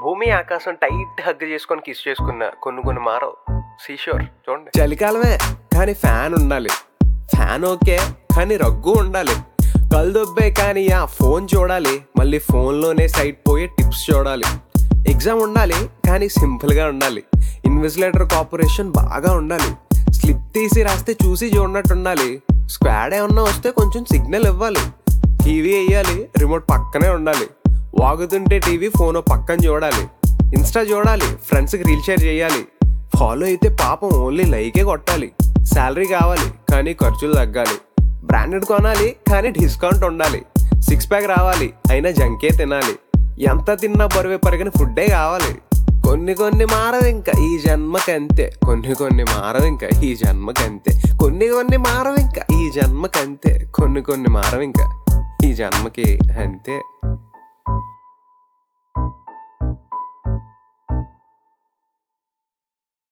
భూమి ఆకాశం tight hug చేసుకొని కిస్ చేసుకున్న కొన్ని కొన్ని మారవు సీషోర్ చూడండి చలికాలమే కానీ ఫ్యాన్ ఉండాలి ఫ్యాన్ ఓకే కానీ రగ్గు ఉండాలి కలదొబ్బే కానీ ఆ ఫోన్ చూడాలి మళ్ళీ ఫోన్లోనే సైట్ పోయే టిప్స్ చూడాలి ఎగ్జామ్ ఉండాలి కానీ సింపుల్గా ఉండాలి ఇన్వెస్టిలేటర్ కార్పొరేషన్ బాగా ఉండాలి స్లిప్ తీసి రాస్తే చూసి చూడనట్టు ఉండాలి స్క్వాడ్ ఏమన్నా వస్తే కొంచెం సిగ్నల్ ఇవ్వాలి టీవీ వేయాలి రిమోట్ పక్కనే ఉండాలి వాగుతుంటే టీవీ ఫోన్ పక్కన చూడాలి ఇన్స్టా చూడాలి ఫ్రెండ్స్కి రీల్ షేర్ చేయాలి ఫాలో అయితే పాపం ఓన్లీ లైకే కొట్టాలి శాలరీ కావాలి కానీ ఖర్చులు తగ్గాలి బ్రాండెడ్ కొనాలి కానీ డిస్కౌంట్ ఉండాలి సిక్స్ ప్యాక్ రావాలి అయినా జంకే తినాలి ఎంత తిన్నా బరువే పరిగిన ఫుడ్డే కావాలి కొన్ని కొన్ని మారవు ఇంకా ఈ జన్మకంతే కొన్ని కొన్ని మారవు ఇంకా ఈ జన్మకంతే కొన్ని కొన్ని మారవు ఇంకా ఈ జన్మకంతే కొన్ని కొన్ని మారవు ఇంకా ఈ జన్మకి అంతే